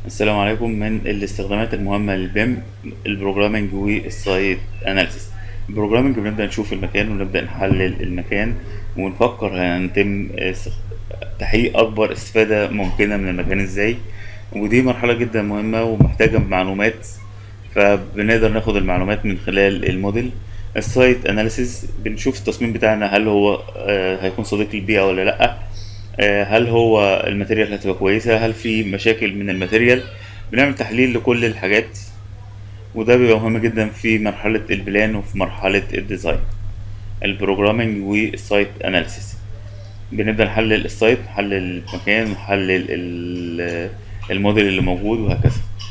السلام عليكم من الاستخدامات المهمة للبيم البروجرامينج والسايت اناليسيس البروجرامينج بنبدأ نشوف المكان ونبدأ نحلل المكان ونفكر هنتم استخ- تحقيق أكبر استفادة ممكنة من المكان ازاي ودي مرحلة جدا مهمة ومحتاجة معلومات فبنقدر ناخد المعلومات من خلال الموديل السايت اناليسيس بنشوف التصميم بتاعنا هل هو آه، هيكون صديق للبيئة ولا لأ آه، هل هو الماتيريال هتبقى كويسة هل في مشاكل من الماتيريال بنعمل تحليل لكل الحاجات وده بيبقى مهم جدا في مرحلة البلان وفي مرحلة الديزاين البروجرامينج والسايت اناليسيس بنبدأ نحلل السايت نحلل المكان نحلل ال- الموديل اللي موجود وهكذا